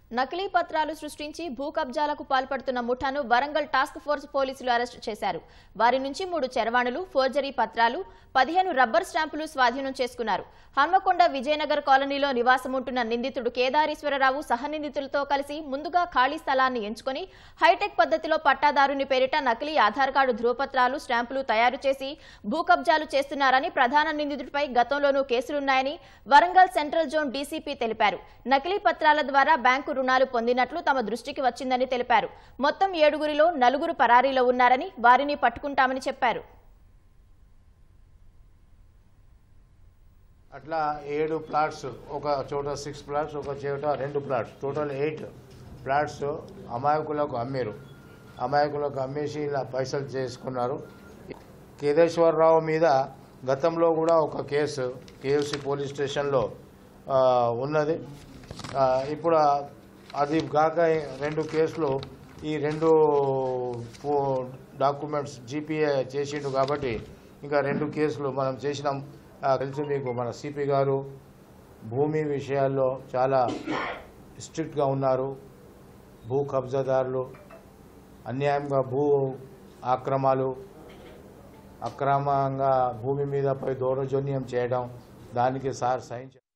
నకిలీ పత్రాలు సృష్టించి భూ కబ్జాలకు పాల్పడుతున్న ముఠాను వరంగల్ టాస్క్ ఫోర్స్ పోలీసులు అరెస్టు చేశారు వారి నుంచి మూడు చరవాణులు ఫోర్జరీ పత్రాలు పదిహేను రబ్బర్ స్టాంపులు స్వాధీనం చేసుకున్నారు హన్మకొండ విజయనగర్ కాలనీలో నివాసం ఉంటున్న నిందితుడు కేదారేశ్వరరావు సహనిందితులతో కలిసి ముందుగా ఖాళీ స్థలాన్ని ఎంచుకొని హైటెక్ పద్ధతిలో పట్టాదారుని పేరిట నకిలీ ఆధార్ కార్డు ధృవపత్రాలు స్టాంపులు తయారు చేసి భూ కబ్జాలు చేస్తున్నారని ప్రధాన నిందితుడిపై గతంలోనూ కేసులున్నాయని వరంగల్ సెంట్రల్ జోన్ డీసీపీ తెలిపారు నకిలీ పత్రాల ద్వారా బ్యాంకు రుణాలు పొందినట్లు తమ దృష్టికి వచ్చిందని తెలిపారు మొత్తం ఏడుగురిలో నలుగురు పరారీలో ఉన్నారని వారిని పట్టుకుంటామని చెప్పారు అట్లా ఏడు ప్లాట్స్ ఒక చోట సిక్స్ ప్లాట్స్ ఒక చోట రెండు ప్లాట్స్ టోటల్ ఎయిట్ ప్లాట్స్ అమాయకులకు అమ్మారు అమాయకులకు అమ్మేసి ఇలా పైసలు చేసుకున్నారు కేదేశ్వరరావు మీద గతంలో కూడా ఒక కేసు కేఎఫ్సి పోలీస్ స్టేషన్లో ఆ, ఉన్నది ఆ, ఇప్పుడు ఆ- అది కాక రెండు కేసులు ఈ రెండు ఫో- డాక్యుమెంట్స్ జీపీఏ చేసిండు కాబట్టి ఇంకా రెండు కేసులు మనం చేసినాం ఆ, తెలుసు మీకు మన సిపి గారు భూమి విషయాల్లో చాలా స్ట్రిక్ట్గా ఉన్నారు భూ కబ్జాదారులు అన్యాయంగా భూ ఆక్రమాలు అక్రమంగా భూమి మీదపై దౌర్జన్యం చేయడం దానికి సార్ సహించ